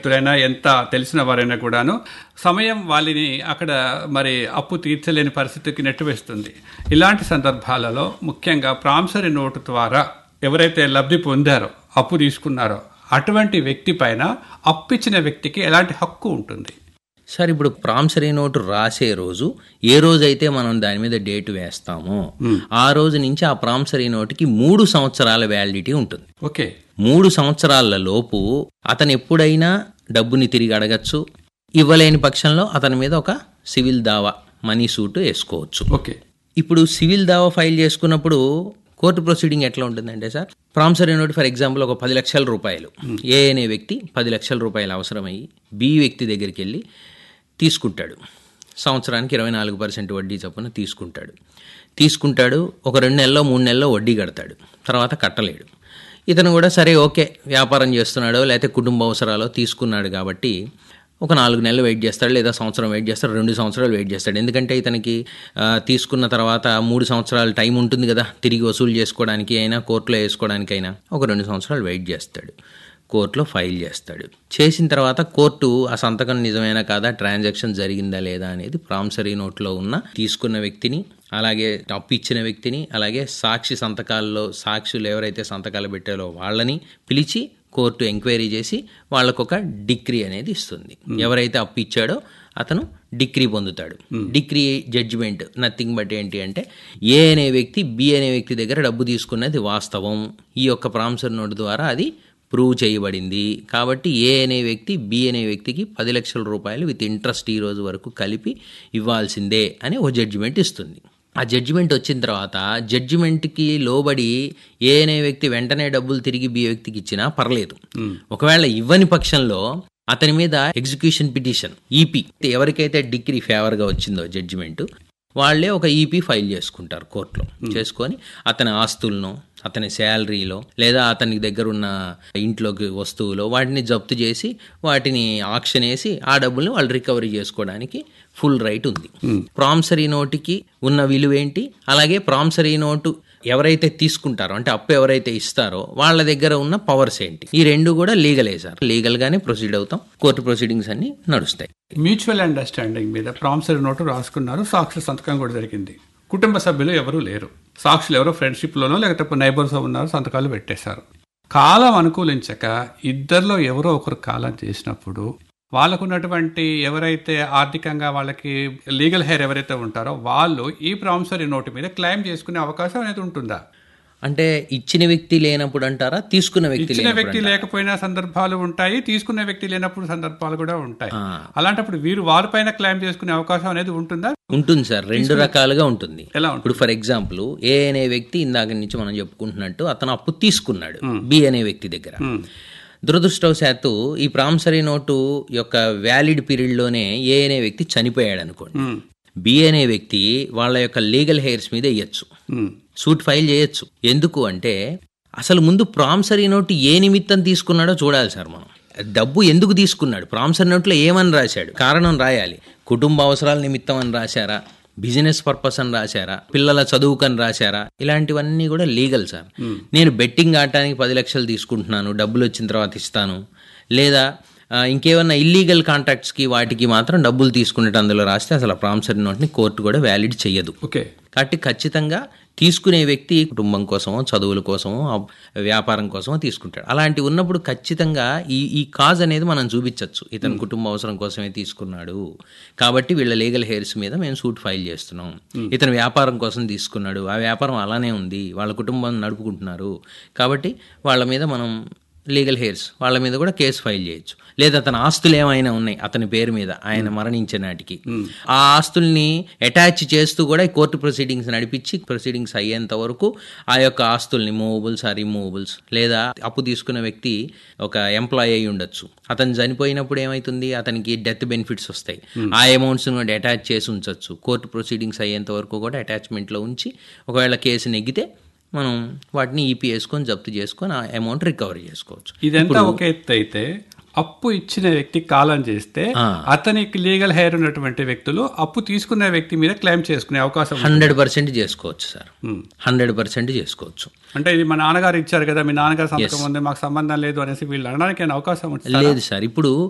వ్యక్తులైనా ఎంత తెలిసిన వారైనా కూడాను సమయం వాళ్ళని అక్కడ మరి అప్పు తీర్చలేని పరిస్థితికి నెట్టివేస్తుంది ఇలాంటి సందర్భాలలో ముఖ్యంగా ప్రామిసరీ నోటు ద్వారా ఎవరైతే లబ్ధి పొందారో అప్పు తీసుకున్నారో అటువంటి వ్యక్తి పైన అప్పిచ్చిన వ్యక్తికి ఎలాంటి హక్కు ఉంటుంది సార్ ఇప్పుడు ప్రామిసరీ నోటు రాసే రోజు ఏ రోజైతే మనం దాని మీద డేట్ వేస్తామో ఆ రోజు నుంచి ఆ ప్రామిసరీ నోటుకి మూడు సంవత్సరాల వ్యాలిడిటీ ఉంటుంది ఓకే మూడు సంవత్సరాల లోపు అతను ఎప్పుడైనా డబ్బుని తిరిగి అడగచ్చు ఇవ్వలేని పక్షంలో అతని మీద ఒక సివిల్ దావా మనీ సూట్ వేసుకోవచ్చు ఓకే ఇప్పుడు సివిల్ దావా ఫైల్ చేసుకున్నప్పుడు కోర్టు ప్రొసీడింగ్ ఎట్లా ఉంటుందంటే sir promissory note for example ఒక పది లక్షల రూపాయలు ఏ అనే వ్యక్తి పది లక్షల రూపాయలు అవసరమయ్యి బి వ్యక్తి దగ్గరికి వెళ్ళి తీసుకుంటాడు సంవత్సరానికి ఇరవై నాలుగు పర్సెంట్ వడ్డీ చొప్పున తీసుకుంటాడు తీసుకుంటాడు ఒక రెండు నెలలో మూడు నెలల్లో వడ్డీ కడతాడు తర్వాత కట్టలేడు ఇతను కూడా సరే ఓకే వ్యాపారం చేస్తున్నాడో లేకపోతే కుటుంబ అవసరాలో తీసుకున్నాడు కాబట్టి ఒక నాలుగు నెలలు వెయిట్ చేస్తాడు లేదా సంవత్సరం వెయిట్ చేస్తాడు రెండు సంవత్సరాలు వెయిట్ చేస్తాడు ఎందుకంటే ఇతనికి ఆ, తీసుకున్న తర్వాత మూడు సంవత్సరాల టైం ఉంటుంది కదా తిరిగి వసూలు చేసుకోవడానికి అయినా కోర్టులో వేసుకోవడానికైనా ఒక రెండు సంవత్సరాలు వెయిట్ చేస్తాడు కోర్టులో ఫైల్ చేస్తాడు చేసిన తర్వాత కోర్టు ఆ సంతకం నిజమేనా కాదా ట్రాన్సాక్షన్ జరిగిందా లేదా అనేది ప్రామిసరీ నోట్లో ఉన్న తీసుకున్న వ్యక్తిని అలాగే అప్పు ఇచ్చిన వ్యక్తిని అలాగే సాక్షి సంతకాల్లో సాక్షులు ఎవరైతే సంతకాలు పెట్టారో వాళ్ళని పిలిచి కోర్టు ఎంక్వైరీ చేసి వాళ్ళకొక డిగ్రీ అనేది ఇస్తుంది ఎవరైతే అప్పు ఇచ్చాడో అతను డిగ్రీ పొందుతాడు డిగ్రీ జడ్జిమెంట్ నథింగ్ బట్ ఏంటి అంటే ఏ అనే వ్యక్తి బి అనే వ్యక్తి దగ్గర డబ్బు తీసుకున్నది వాస్తవం ఈ యొక్క ప్రామిసర్ నోట్ ద్వారా అది ప్రూవ్ చేయబడింది కాబట్టి ఏ అనే వ్యక్తి బి అనే వ్యక్తికి పది లక్షల రూపాయలు విత్ ఇంట్రెస్ట్ ఈ రోజు వరకు కలిపి ఇవ్వాల్సిందే అని ఓ జడ్జిమెంట్ ఇస్తుంది ఆ జడ్జిమెంట్ వచ్చిన తర్వాత జడ్జిమెంట్కి లోబడి ఏ అనే వ్యక్తి వెంటనే డబ్బులు తిరిగి బి వ్యక్తికి ఇచ్చినా పర్లేదు ఒకవేళ ఇవ్వని పక్షంలో అతని మీద ఎగ్జిక్యూషన్ పిటిషన్ ఈపీ ఎవరికైతే డిగ్రీ ఫేవర్గా వచ్చిందో జడ్జిమెంట్ వాళ్ళే ఒక ఈపీ ఫైల్ చేసుకుంటారు కోర్టులో చేసుకొని అతని ఆస్తులను అతని శాలరీలో లేదా అతని దగ్గర ఉన్న ఇంట్లోకి వస్తువులో వాటిని జప్తు చేసి వాటిని ఆక్షన్ వేసి ఆ డబ్బుల్ని వాళ్ళు రికవరీ చేసుకోవడానికి ఫుల్ రైట్ ఉంది ప్రామిసరీ నోటుకి ఉన్న విలువ ఏంటి అలాగే ప్రామిసరీ నోటు ఎవరైతే తీసుకుంటారో అంటే అప్పు ఎవరైతే ఇస్తారో వాళ్ళ దగ్గర ఉన్న పవర్స్ ఏంటి ఈ రెండు కూడా లీగలే సార్ లీగల్ గానే ప్రొసీడ్ అవుతాం కోర్టు ప్రొసీడింగ్స్ అన్ని నడుస్తాయి మ్యూచువల్ అండర్స్టాండింగ్ మీద ప్రామిసరీ నోటు రాసుకున్నారు సాక్షి సంతకం కూడా జరిగింది కుటుంబ సభ్యులు ఎవరూ లేరు సాక్షులు ఎవరో ఫ్రెండ్షిప్లోనో లేకపోతే నైబర్స్ ఉన్నారు సంతకాలు పెట్టేశారు కాలం అనుకూలించక ఇద్దరిలో ఎవరో ఒకరు కాలం చేసినప్పుడు వాళ్ళకున్నటువంటి ఎవరైతే ఆర్థికంగా వాళ్ళకి లీగల్ హెయిర్ ఎవరైతే ఉంటారో వాళ్ళు ఈ ప్రామిసరీ నోటు మీద క్లెయిమ్ చేసుకునే అవకాశం అనేది ఉంటుందా అంటే ఇచ్చిన వ్యక్తి లేనప్పుడు అంటారా తీసుకున్న వ్యక్తి ఇచ్చిన లేనప్పుడు వ్యక్తి లేకపోయినా సందర్భాలు ఉంటాయి తీసుకున్న వ్యక్తి లేనప్పుడు సందర్భాలు కూడా ఉంటాయి అలాంటప్పుడు వీరు వారిపైన క్లెయిమ్ చేసుకునే అవకాశం అనేది ఉంటుందా ఉంటుంది సార్ రెండు రకాలుగా ఉంటుంది ఎలా ఉంటుంది ఇప్పుడు ఫర్ ఎగ్జాంపుల్ ఏ అనే వ్యక్తి ఇందాక నుంచి మనం చెప్పుకుంటున్నట్టు అతను అప్పు తీసుకున్నాడు బి అనే వ్యక్తి దగ్గర దురదృష్టవశాత్తు ఈ ప్రామిసరీ నోటు యొక్క వ్యాలిడ్ పీరియడ్లోనే ఏ అనే వ్యక్తి చనిపోయాడు అనుకోండి ఉమ్, బి అనే వ్యక్తి వాళ్ళ యొక్క లీగల్ హెయిర్స్ మీద ఇయ్యచ్చు ఉమ్, సూట్ ఫైల్ చేయొచ్చు ఎందుకు అంటే అసలు ముందు ప్రామిసరీ నోటు ఏ నిమిత్తం తీసుకున్నాడో చూడాలి సార్ మనం డబ్బు ఎందుకు తీసుకున్నాడు ప్రామిసరీ నోట్లో ఏమని రాశాడు కారణం రాయాలి కుటుంబ అవసరాల నిమిత్తం అని రాశారా బిజినెస్ పర్పస్ అని రాశారా పిల్లల చదువుకని రాశారా ఇలాంటివన్నీ కూడా లీగల్ సార్ నేను బెట్టింగ్ ఆడటానికి పది లక్షలు తీసుకుంటున్నాను డబ్బులు వచ్చిన తర్వాత ఇస్తాను లేదా ఆ, ఇంకేమన్నా ఇల్లీగల్ కాంట్రాక్ట్స్కి వాటికి మాత్రం డబ్బులు తీసుకునేట్టు అందులో రాస్తే అసలు ఆ ప్రామిసరీ నోట్ని కోర్టు కూడా వ్యాలిడ్ చేయదు ఓకే కాబట్టి ఖచ్చితంగా తీసుకునే వ్యక్తి కుటుంబం కోసమో చదువుల కోసమో ఆ వ్యాపారం కోసమో తీసుకుంటాడు అలాంటి ఉన్నప్పుడు ఖచ్చితంగా ఈ ఈ కాజ్ అనేది మనం చూపించవచ్చు ఇతని కుటుంబ అవసరం కోసమే తీసుకున్నాడు కాబట్టి వీళ్ళ లీగల్ హెయిర్స్ మీద మేము సూట్ ఫైల్ చేస్తున్నాం ఇతను వ్యాపారం కోసం తీసుకున్నాడు ఆ వ్యాపారం అలానే ఉంది వాళ్ళ కుటుంబం నడుపుకుంటున్నారు కాబట్టి వాళ్ళ మీద మనం లీగల్ హెయిర్స్ వాళ్ళ మీద కూడా కేసు ఫైల్ చేయొచ్చు లేదా అతని ఆస్తులు ఏమైనా ఉన్నాయి అతని పేరు మీద ఆయన మరణించే నాటికి ఆ ఆస్తుల్ని అటాచ్ చేస్తూ కూడా ఈ కోర్టు ప్రొసీడింగ్స్ నడిపించి ప్రొసీడింగ్స్ అయ్యేంత వరకు ఆ యొక్క ఆస్తుల్ని మూవబుల్స్ ఆర్ రిమూవబుల్స్ లేదా అప్పు తీసుకున్న వ్యక్తి ఒక ఎంప్లాయీ అయి ఉండొచ్చు అతను చనిపోయినప్పుడు ఏమవుతుంది అతనికి డెత్ బెనిఫిట్స్ వస్తాయి ఆ అమౌంట్స్ కూడా అటాచ్ చేసి ఉంచవచ్చు కోర్టు ప్రొసీడింగ్స్ అయ్యేంత వరకు కూడా అటాచ్మెంట్లో ఉంచి ఒకవేళ కేసు నెగ్గితే మనం వాటిని ఈపీ వేసుకొని జప్తు చేసుకొని ఆ అమౌంట్ రికవరీ చేసుకోవచ్చు ఇదంతా ఒక ఎత్తు అయితే అప్పు ఇచ్చిన వ్యక్తి కాలం చేస్తే అతనికి లీగల్ హెయిర్ ఉన్నటువంటి వ్యక్తులు అప్పు తీసుకున్న వ్యక్తి మీద క్లెయిమ్ చేసుకునే అవకాశం ఉంది. హండ్రెడ్ పర్సెంట్ చేసుకోవచ్చు సార్ Hmm. హండ్రెడ్ పర్సెంట్ చేసుకోవచ్చు అంటే ఇది మా నాన్నగారు ఇచ్చారు కదా మీ నాన్నగారు సంతకం ఉంది మాకు సంబంధం లేదు అనేసి వీళ్ళు అనడానికి ఏమైనా అవకాశం ఉంటుంది లేదు సార్ ఇప్పుడు